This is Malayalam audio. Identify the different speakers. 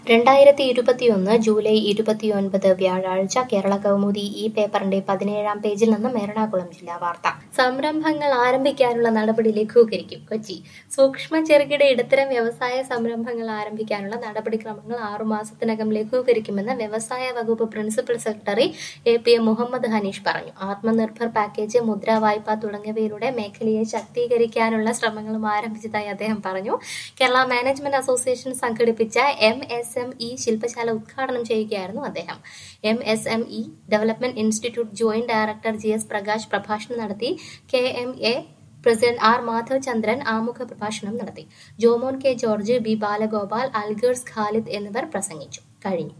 Speaker 1: രണ്ടായിരത്തി ഇരുപത്തിയൊന്ന് ജൂലൈ ഇരുപത്തിയൊൻപത് വ്യാഴാഴ്ച കേരള കൗമുദി ഈ പേപ്പറിന്റെ പതിനേഴാം പേജിൽ നിന്നും എറണാകുളം ജില്ലാ വാർത്ത സംരംഭങ്ങൾ ആരംഭിക്കാനുള്ള നടപടി ലഘൂകരിക്കും കൊച്ചി സൂക്ഷ്മ ചെറുകിട ഇടത്തരം വ്യവസായ സംരംഭങ്ങൾ ആരംഭിക്കാനുള്ള നടപടിക്രമങ്ങൾ ആറുമാസത്തിനകം ലഘൂകരിക്കുമെന്ന് വ്യവസായ വകുപ്പ് principal secretary A P M Muhammad Hanish പറഞ്ഞു ആത്മനിർഭർ പാക്കേജ് മുദ്രാ വായ്പ തുടങ്ങിയവയിലൂടെ മേഖലയെ ശാക്തീകരിക്കാനുള്ള ശ്രമങ്ങളും ആരംഭിച്ചതായി അദ്ദേഹം പറഞ്ഞു കേരള മാനേജ്മെന്റ് അസോസിയേഷൻ സംഘടിപ്പിച്ച എം എസ് എം ഇ ശില്പശാല ഉദ്ഘാടനം ചെയ്യുകയായിരുന്നു അദ്ദേഹം M S M E development institute joint director G S Prakash പ്രഭാഷണം നടത്തി K M A president R Madhav Chandran ആമുഖ പ്രഭാഷണം നടത്തി Jomon K George B Balagopal അൽഗേഴ്സ് ഖാലിദ് എന്നിവർ പ്രസംഗിച്ചു കഴിഞ്ഞു